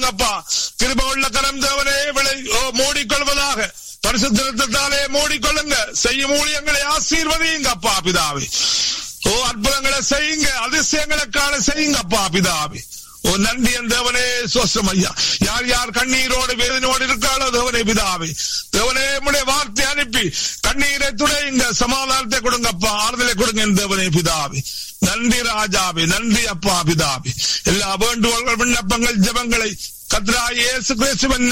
கொடுங்கப்பா கிருப உள்ள கரம் தேவனே விளை ஓ, மூடிக்கொள்வதாக பரிசுத்தாலே மூடிக்கொள்ளுங்க செய்யும் ஊழியங்களை ஆசீர்வதியுங்கப்பா பிதாவே ஓ அற்புதங்களை செய்யுங்க அதிசயங்களுக்கான செய்யுங்கப்பா பிதாவே ஓ நன்றி என் தேவனே சோசம் ஐயா யார் யார் கண்ணீரோடு வேதனையோடு இருக்காளோ தேவனே பிதாவே தேவனே உடைய வார்த்தை அனுப்பி கண்ணீரை துடையுங்க சமாதானத்தை கொடுங்கப்பா ஆறுதலை கொடுங்க என் தேவனே பிதாவே நன்றி ராஜாவே நன்றி அப்பா பிதாவே எல்லா வேண்டுகோள்கள் விண்ணப்பங்கள் ஜெபங்களை கத்ரா இயேசு கிறிஸ்துவின்